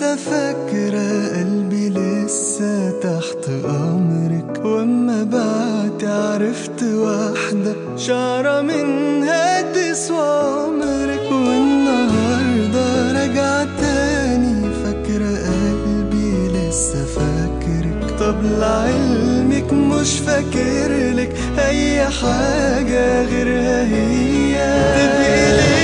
لسه فاكرة قلبي لسه تحت أمرك وأما بعد عرفت واحدة شعرة منها تسوى عمرك والنهاردة راجعة تاني فاكرة قلبي لسه فاكرك طب لعلمك مش فاكرلك أي حاجة غيرها هي تبقي ليه